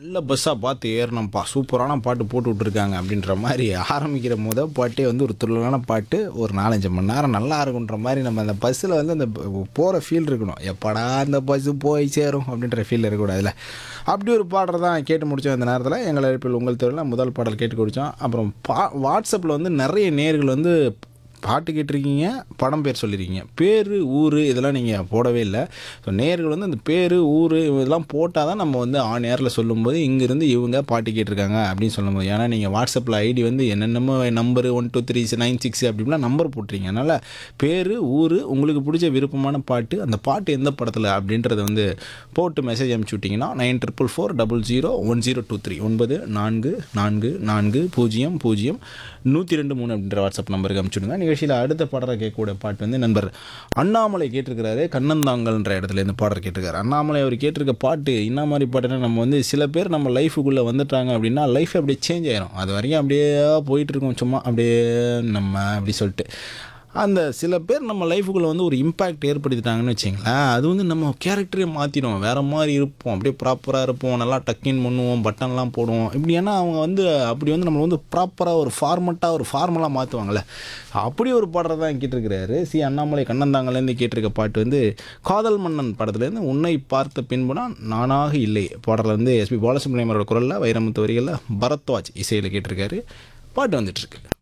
நல்ல பஸ்ஸாக பார்த்து ஏறணும்ப்பா சூப்பரான பாட்டு போட்டு விட்ருக்காங்க அப்படின்ற மாதிரி ஆரம்பிக்கிற முத பாட்டே வந்து ஒரு துள்ளலான பாட்டு ஒரு நாலஞ்சு மணி நேரம் நல்லா இருக்குன்ற மாதிரி நம்ம அந்த பஸ்ஸில் வந்து அந்த போகிற ஃபீல் இருக்கணும் எப்படா அந்த பஸ்ஸு போய் சேரும் அப்படின்ற ஃபீல் இருக்கக்கூடாதுல அப்படி ஒரு பாடல் தான் கேட்டு முடித்தோம் இந்த நேரத்தில் எங்கள் அழைப்பில் உங்கள் தெருவில் முதல் பாடல் கேட்டு குடித்தோம் அப்புறம் பா வாட்ஸ்அப்பில் வந்து நிறைய நேர்கள் வந்து பாட்டு கேட்டிருக்கீங்க படம் பேர் சொல்லியிருக்கீங்க பேர் ஊர் இதெல்லாம் நீங்கள் போடவே இல்லை ஸோ நேர்கள் வந்து அந்த பேர் ஊர் இதெல்லாம் போட்டால் தான் நம்ம வந்து ஆன் ஏரில் சொல்லும்போது இங்கேருந்து இவங்க பாட்டு கேட்டிருக்காங்க அப்படின்னு சொல்லும்போது ஏன்னா நீங்கள் வாட்ஸ்அப்பில் ஐடி வந்து என்னென்னமோ number one two three nine six அப்படின்லாம் நம்பர் போட்டுறீங்க அதனால் பேர் ஊர் உங்களுக்கு பிடிச்ச விருப்பமான பாட்டு அந்த பாட்டு எந்த படத்தில் அப்படின்றத வந்து போட்டு மெசேஜ் அனுப்பிச்சி விட்டிங்கன்னா nine triple four double zero one zero two three ஒன்பது நான்கு நான்கு நான்கு பூஜ்ஜியம் பூஜ்ஜியம் நூற்றி ரெண்டு மூணு அப்படின்ற வாட்ஸ்அப் நம்பருக்கு அனுப்பிச்சுடுங்க நிகழ்ச்சியில் அடுத்த பாடலை கேட்கக்கூடிய பாட்டு வந்து நண்பர் அண்ணாமலை கேட்டிருக்கிறாரு கண்ணந்தாங்கல்ன்ற இடத்துல இருந்து பாடல் கேட்டிருக்காரு அண்ணாமலை அவர் கேட்டிருக்க பாட்டு என்ன மாதிரி பாட்டுன்னா நம்ம வந்து சில பேர் நம்ம லைஃபுக்குள்ளே வந்துட்டாங்க அப்படின்னா லைஃப் அப்படியே சேஞ்ச் ஆயிரும் அது வரைக்கும் அப்படியே போயிட்டு இருக்கோம் சும்மா அப்படியே நம்ம அப்படி சொல்லிட்டு அந்த சில பேர் நம்ம லைஃபுக்குள்ளே வந்து ஒரு இம்பேக்ட் ஏற்படுத்திட்டாங்கன்னு வச்சிங்களேன் அது வந்து நம்ம கேரக்டரே மாற்றிடும் வேறு மாதிரி இருப்போம் அப்படியே ப்ராப்பராக இருப்போம் நல்லா டக்கின் பண்ணுவோம் பட்டன்லாம் போடுவோம் இப்படி ஏன்னா அவங்க வந்து அப்படி வந்து நம்மளை வந்து ப்ராப்பராக ஒரு ஃபார்மெட்டாக ஒரு ஃபார்மலாக மாற்றுவாங்கள்ல அப்படி ஒரு பாடல் தான் கேட்டிருக்கிறாரு சி அண்ணாமலை கண்ணந்தாங்கலேருந்து கேட்டிருக்க பாட்டு வந்து காதல் மன்னன் படத்துலேருந்து உன்னை பார்த்த பின்புனா நானாக இல்லை பாடலில் வந்து எஸ்பி பாலசுப்ரமணியமரோட குரலில் வைரமுத்து வரிகளில் பரத்வாஜ் இசையில் கேட்டிருக்காரு பாட்டு வந்துட்டுருக்கு